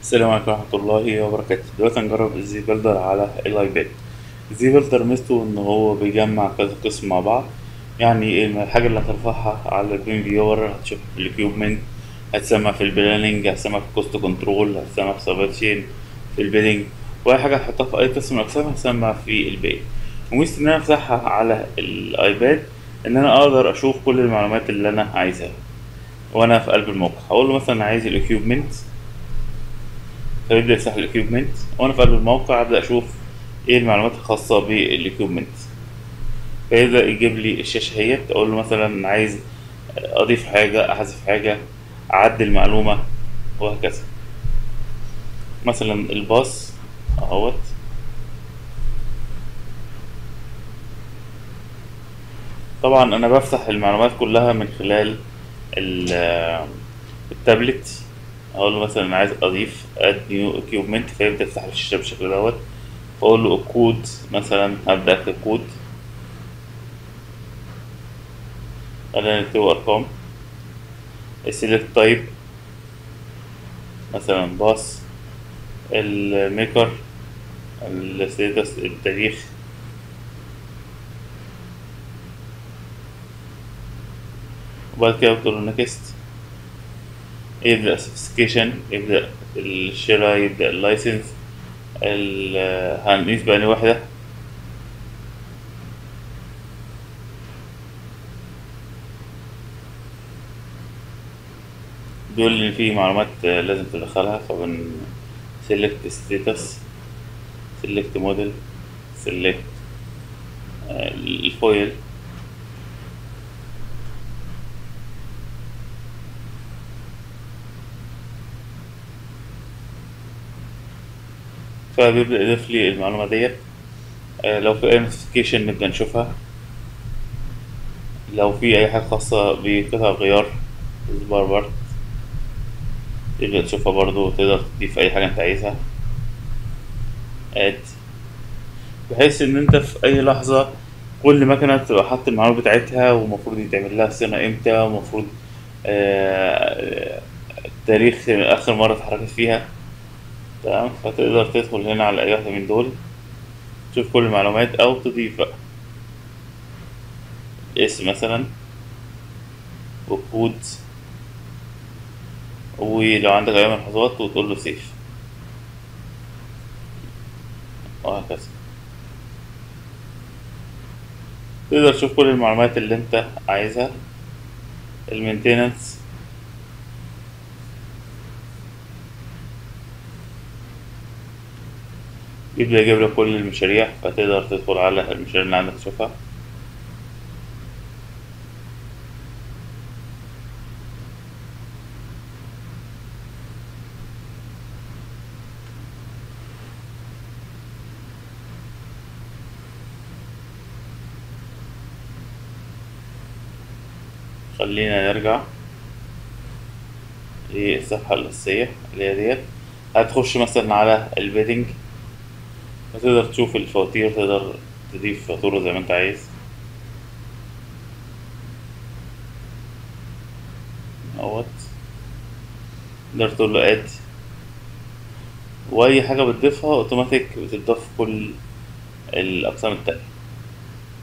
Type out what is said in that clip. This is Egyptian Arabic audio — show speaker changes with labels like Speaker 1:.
Speaker 1: السلام عليكم ورحمة الله وبركاته دلوقتي هنجرب الزي بيلدر على الايباد الزي بيلدر ميزته ان هو بيجمع كذا قسم مع بعض يعني الحاجة اللي هترفعها على البين فيور هتشوف الاكيوبمنت هتسمع في البلاننج هتسمع في الكوست كنترول هتسمع في سبلاي تشين في البيلنج واي حاجة هتحطها في اي قسم من الاقسام هتسمع في الباقي وميزة ان انا افتحها على الايباد ان انا اقدر اشوف كل المعلومات اللي انا عايزها وانا في قلب الموقع هقول له مثلا عايز الاكيوبمنت فيبدأ يفتح الاكيوبمنت وانا في قلب الموقع ابدأ اشوف ايه المعلومات الخاصة بالاكيوبمنت فيبدأ يجيب لي الشاشة اهيت اقول له مثلا عايز اضيف حاجة احذف حاجة اعدل معلومة وهكذا مثلا الباص اهوت طبعا انا بفتح المعلومات كلها من خلال ال- التابلت اقول له مثلا عايز اضيف اد نيو اكيوبمنت فيبدا يفتح لي الشاشه بالشكل دوت فاقول له الكود مثلا هبدا اكتب كود خلينا نكتبه ارقام السيلكت تايب مثلا باص الميكر الستاتس التاريخ وبعد كده بتقول له نكست يبدأ سبيسيفيكيشن يبدأ الشراء يبدأ اللايسنس ال- هنقيس بأني واحدة بيقول لي إن في معلومات آه، لازم تدخلها فبن select status select model select آه، الفويل فبيبدأ يضيف لي المعلومة ديت آه، لو في أي نوتيفيكيشن نبدأ نشوفها لو في أي حاجة خاصة بقطع غيار سبار بارت تبدأ تشوفها برضو وتقدر تضيف أي حاجة أنت عايزها اد بحيث إن أنت في أي لحظة كل مكنة تبقى حاطط المعلومة بتاعتها ومفروض يتعمل لها صيانة إمتى ومفروض آه، تاريخ آخر مرة اتحركت فيها تمام فتقدر تدخل هنا على أي واحدة من دول تشوف كل المعلومات أو تضيف بقى اسم مثلا وكود ولو عندك أي ملحوظات وتقول له سيف وهكذا تقدر تشوف كل المعلومات اللي انت عايزها المينتيننس يبدأ يجيب لك كل المشاريع فتقدر تدخل على المشاريع اللي عندك تشوفها خلينا نرجع للصفحة الأساسية اللي هي ديت هتخش مثلا على البيدنج فتقدر تشوف الفواتير تقدر تضيف فاتورة زي ما انت عايز اهوت تقدر تقول له اد واي حاجة بتضيفها اوتوماتيك بتضاف في كل الاقسام التانية